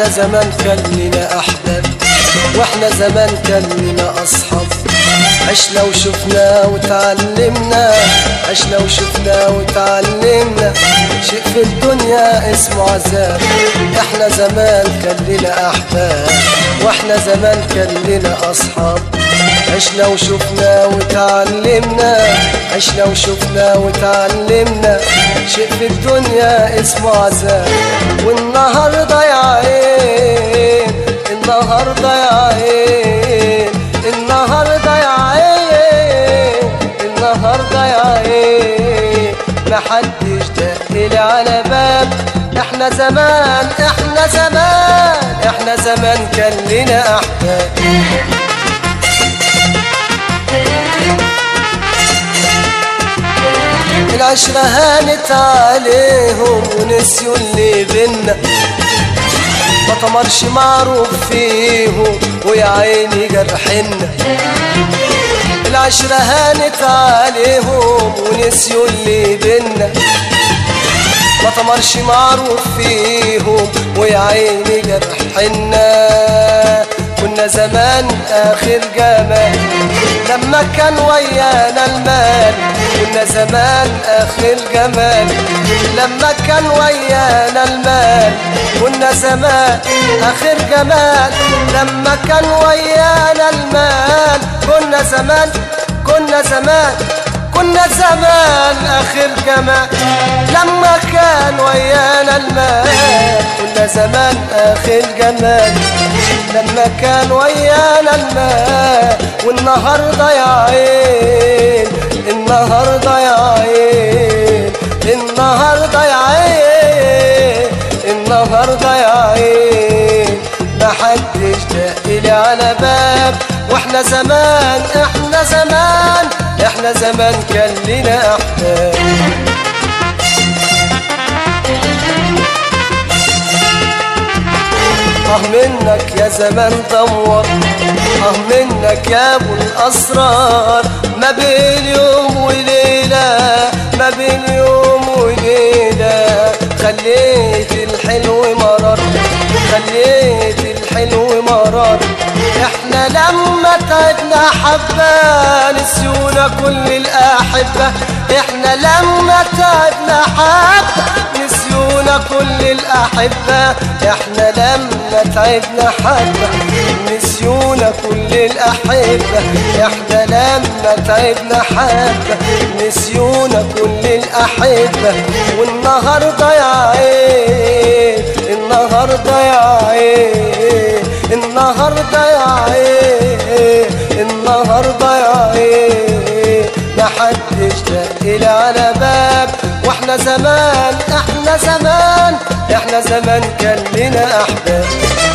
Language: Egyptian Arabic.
احنا زمان كان لنا احباب واحنا زمان كان لنا اصحاب عشنا وشفنا وتعلمنا عشنا وشفنا وتعلمنا شيء في الدنيا اسمه عذاب احنا زمان كان لنا احباب واحنا زمان كان لنا اصحاب عشنا وشفنا وتعلمنا عشنا وشفنا وتعلمنا شيء في الدنيا اسمه عذاب والنهارده يا عين النهارده يا عين النهارده يا عين النهارده يا عين محدش دقلي على باب احنا زمان احنا زمان احنا زمان كان لنا احباب العشرة هانت عليهم ونسيوا اللي بينا ما طمرش معروف فيهم ويا عيني جرحنا العشرة هانت عليهم ونسيوا اللي بينا ما طمرش معروف فيهم ويا عيني جرحنا كنا زمان آخر جمال لما كان ويانا المال كنا زمان آخر جمال لما كان ويانا المال كنا زمان آخر جمال لما كان ويانا المال كنا زمان كنا زمان كنا زمان آخر جمال لما كان ويانا المال كنا زمان آخر جمال لما كان ويانا المال والنهارده يا عين النهارده يا عين النهارده يا عين النهارده يا عين محدش دقلي على باب واحنا زمان احنا زمان احنا زمان كان لنا احباب اه منك يا زمان دور اه منك يا ابو الاسرار ما بين يوم وليله ما بين يوم وليله خليت الحلو مرار خليت الحلو مرار احنا لما تعبنا حبه نسيونا كل الاحبه احنا لما تعبنا حبه نسيونا كل الأحبة احنا لما تعبنا حبة نسيونا كل الأحبة احنا لما تعبنا حبة نسيونا كل الأحبة والنهاردة يا عين النهاردة يا عين النهاردة يا عين النهاردة يا عين محدش دقلي على باب واحنا زمان احنا زمان احنا زمان كان لنا احباب